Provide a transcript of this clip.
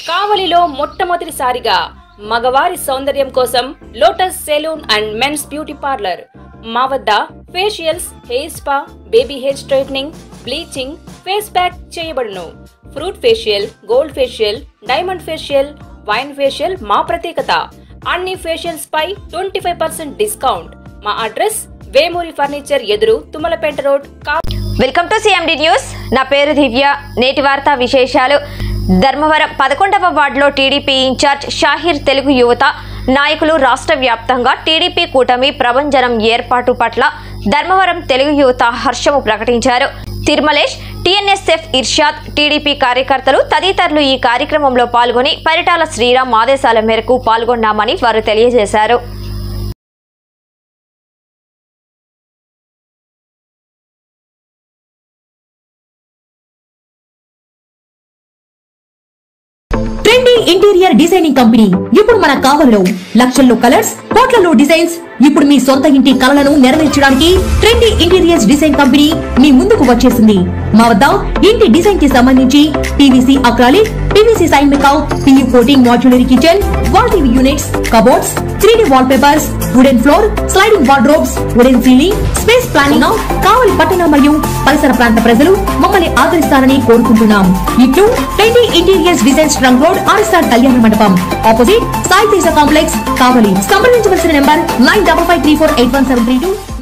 కావలిలో మొట్టమొదటిసారిగా మగవారి సౌందర్యం కోసం lotus salon and men's beauty parlour మా వద్ద facials hair spa baby hair straightening bleaching face pack చేయబడును fruit facial gold facial diamond facial wine facial మా ప్రత్యేకత అన్ని ఫేషియల్స్ పై ట్వంటీ ఫైవ్ పర్సెంట్ డిస్కౌంట్ మా అడ్రస్ వేమూరి ఫర్నిచర్ ఎదురు తుమ్మలపేట రోడ్ కా వెల్కమ్ టు సిఎండి న్యూస్ నా పేరు దివ్య నేటి వార్తా విశేషాలు ధర్మవరం పదకొండవ వార్డులో టీడీపీ ఇన్ఛార్జ్ షాహిర్ తెలుగు యువత నాయకులు రాష్ట్ర వ్యాప్తంగా టీడీపీ కూటమి ప్రభంజనం ఏర్పాటు పట్ల ధర్మవరం తెలుగు యువత హర్షము ప్రకటించారు తిరుమలేష్ టీఎన్ఎస్ఎఫ్ ఇర్షాద్ టీడీపీ కార్యకర్తలు తదితరులు ఈ కార్యక్రమంలో పాల్గొని పరిటాల శ్రీరామ్ ఆదేశాల మేరకు పాల్గొన్నామని వారు తెలియజేశారు ట్రెండీ ఇంటీరియర్ డిజైనింగ్ కంపెనీ ఇప్పుడు మన కావలిలో లక్షల్లో కలర్స్ కోట్లలో డిజైన్స్ ఇప్పుడు మీ సొంత ఇంటి కలలను నెరవేర్చడానికి ట్రెండీ ఇంటీరియర్స్ డిజైన్ కంపెనీ మీ ముందుకు వచ్చేసింది మా వద్ద ఇంటి డిజైన్ కి సంబంధించి పీవీసీ అక్రాలిక్ పీవీసీ సైన్ మేకౌ PU coating modular kitchen wall TV units cupboards three D wallpapers wooden floor sliding wardrobes wooden ceiling space planning Kavali పట్టణ మరియు పరిసర ప్రాంత ప్రజలు మమ్మల్ని ఆదరిస్తారని కోరుకుంటున్నాం ఇట్లు trendy interiors designs trunk road RSR కళ్యాణ మండపం ఆపోజిట్ సాయి తేజ కాంప్లెక్స్ కావలి సంప్రదించవలసిన number nine double five three four eight one seven three two